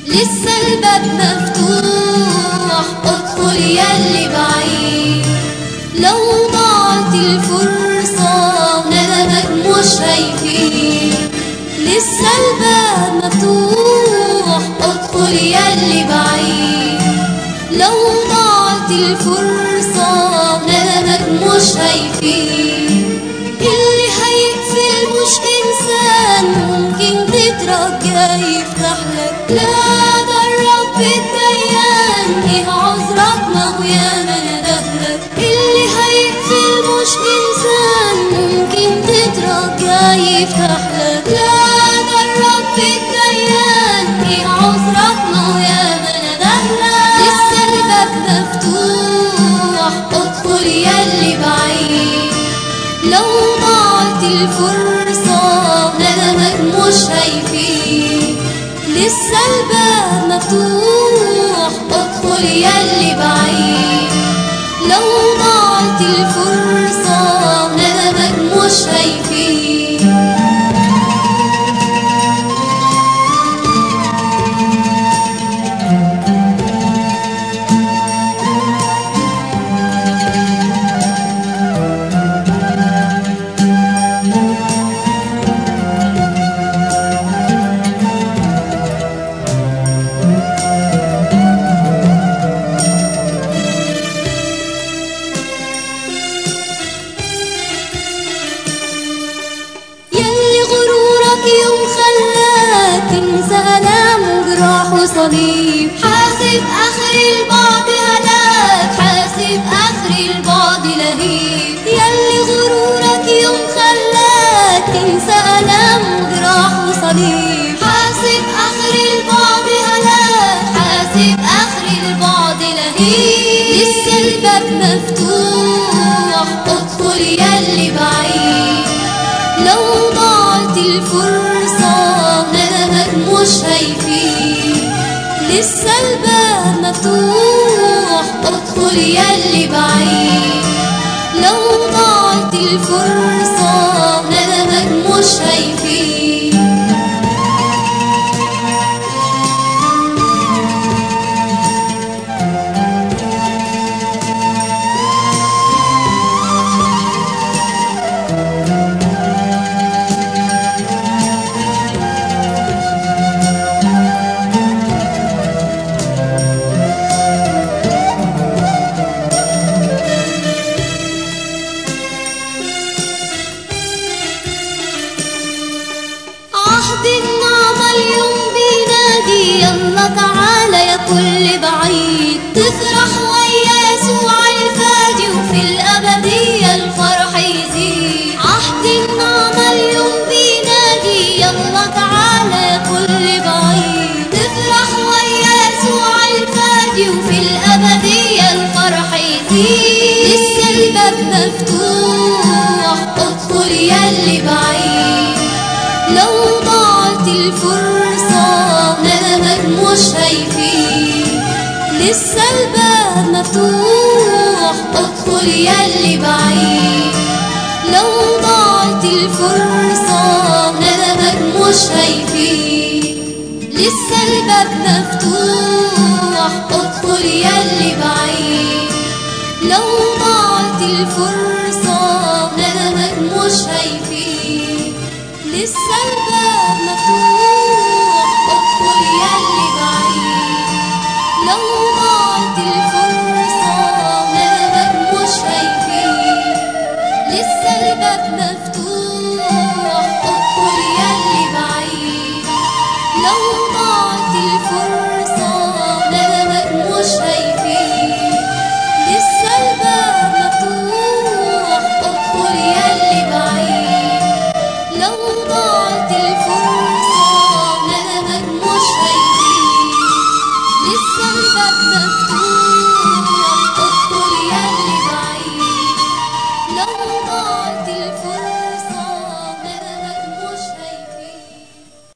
لسه الباب مفتوح ادخل ياللي بعيد لو ضاعت الفرصة ندمك مش هيفيد لسه الباب مفتوح ادخل ياللي بعيد لو ضاعت الفرصة ندمك مش هيفيد اللي هيقفل مش إنسان ممكن تترجى يفتح لك لا ده الرب الديان إيه عذرك ما هو ياما ندهلك اللي هيقفل مش إنسان ممكن تترجى يفتح لك لا ده الرب الديان إيه عذرك ما هو ياما ندهلك لسه الباب مفتوح ادخل ياللي بعيد لو ضاعت الفرصة ندمك مش هيفيد لسه الباب مفتوح ادخل ياللي بعيد لو ضاعت الفرصة ندمك مش هيفيد يلي غرورك يوم خلاك تنسى ألام وجراح وصليب حاسب آخر البعد هلاك حاسب آخر البعد لهيب يلي غرورك يوم خلاك تنسى ألام وجراح وصليب حاسب آخر البعد هلاك حاسب آخر البعد لهيب لسه الباب مفتوح ادخل يلي بعيد لو ضاعت الفرصة ندمك مش هيفيد لسه الباب مفتوح ادخل ياللي بعيد لو ضاعت الفرصة ندمك مش هيفيد عهد النعمة اليوم بينادي يلا تعالى يا كل بعيد تفرح ويا يسوع الفادي وفي الأبدية الفرح يزيد عهد النعمة اليوم بينادي يلا تعالى يا كل بعيد تفرح ويا يسوع الفادي وفي الأبدية الفرح يزيد لسه الباب مفتوح ادخل ياللي بعيد لو ضاعت الفرصة ندمك مش هيفيد لسه الباب مفتوح ادخل ياللي بعيد لو ضاعت الفرصة ندمك مش هيفيد لسه الباب مفتوح ادخل ياللي بعيد لو ضاعت الفرصة ندمك مش هيفيد لسه الباب مفتوح ادخل ياللي بعيد لو ضاعت الفرصة ندمك مش هيفيد لسه الباب مفتوح ادخل ياللي بعيد لو ضاعت الفرصة ندمك مش هيفيد لسه الباب مفتوح ادخل ياللي بعيد لو ضاعت الفرصة ندمك مش هيفيد لسه